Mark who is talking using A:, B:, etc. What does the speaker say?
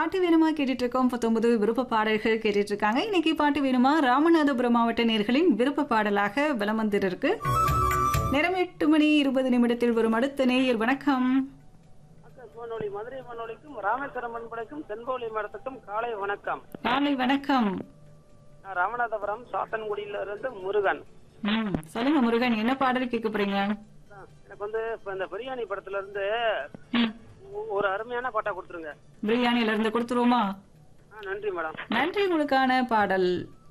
A: பாட்டு வேணுமா கேட்டுட்டு இருக்கோம் பத்தொன்பது விருப்ப பாடல்கள் கேட்டுட்டு இருக்காங்க இன்னைக்கு பாட்டு வேணுமா ராமநாதபுரம் மாவட்ட நேர்களின் விருப்ப பாடலாக வலம் வந்திருக்கு நேரம் எட்டு மணி இருபது நிமிடத்தில் வரும் அடுத்த நேயர் வணக்கம்
B: மனொலி மதுரை மனொலிக்கும் ராமேஸ்வரம் மண்படைக்கும் தென்போலி மடத்துக்கும் காலை வணக்கம்
A: காலை வணக்கம்
B: நான் ராமநாதபுரம் சாத்தன்குடியில இருந்து முருகன்
A: ம் சொல்லுங்க முருகன் என்ன பாடல் கேட்க போறீங்க
B: ஆ, எனக்கு வந்து இப்ப இந்த பிரியாணி படத்துல இருந்து
A: ம்,
B: ஒ- ஒரு அருமையான பாட்டா கொடுத்துருங்க
A: பிரியாணில இருந்து கொடுத்துருவோமா
B: ஆ நன்றி மேடம்
A: நன்றி உங்களுக்கான பாடல்